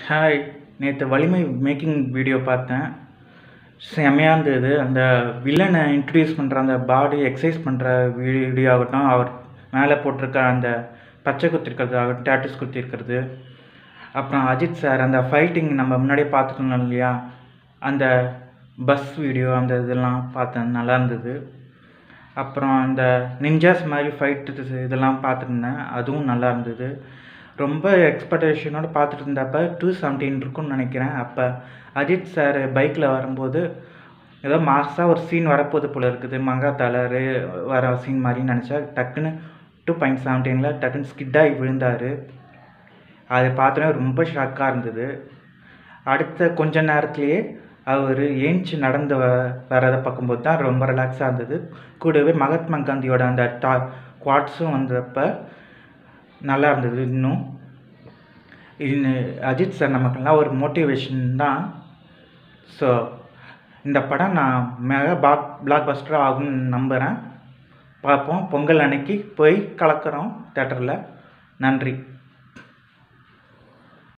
hi நேற்று வலிமை making video பார்த்தேன் செம்மையாக இருந்தது அந்த வில்லனை இன்ட்ரடியூஸ் பண்ணுற அந்த பாடி எக்ஸசைஸ் பண்ணுற வீடியோ ஆகட்டும் அவர் மேலே போட்டிருக்க அந்த பச்சை குத்திருக்கிறது ஆகட்டும் டேட்டூஸ் குத்திருக்கிறது அப்புறம் அஜித் சார் அந்த ஃபைட்டிங் நம்ம முன்னாடியே பார்த்துருந்தோம் இல்லையா அந்த பஸ் வீடியோ அந்த இதெல்லாம் பார்த்தேன் நல்லா இருந்தது அப்புறம் அந்த நிஞ்சாஸ் மாதிரி ஃபைட்டு இதெல்லாம் பார்த்துருந்தேன் அதுவும் நல்லா இருந்தது ரொம்ப எக்ஸ்பெக்டேஷனோட பார்த்துட்டு இருந்தப்ப டூ செவன்டீன் இருக்கும்னு நினைக்கிறேன் அப்போ அஜித் சார் பைக்கில் வரும்போது ஏதோ மாசாக ஒரு சீன் வரப்போகுது போல இருக்குது மங்காத்தாளர் வர சீன் மாதிரி நினச்சா டக்குன்னு டூ பாயிண்ட் செவன்டீனில் டக்குன்னு ஸ்கிட்டாகி விழுந்தார் அதை பார்த்தோன்னே ரொம்ப ஷாக்காக இருந்தது அடுத்த கொஞ்ச நேரத்துலேயே அவர் ஏஞ்சி நடந்து வ வரதை பார்க்கும்போது தான் ரொம்ப ரிலாக்ஸாக இருந்தது கூடவே மகாத்மா காந்தியோட அந்த டா குவாட்ஸும் வந்தப்போ நல்லா இருந்தது இன்னும் இன்னும் அஜித் சார் நமக்கெல்லாம் ஒரு மோட்டிவேஷன் தான் ஸோ இந்த படம் நான் மெகா பாக் பிளாக் பஸ்டர் ஆகும்னு நம்புகிறேன் பார்ப்போம் பொங்கல் அன்னைக்கு போய் கலக்கிறோம் தேட்டரில் நன்றி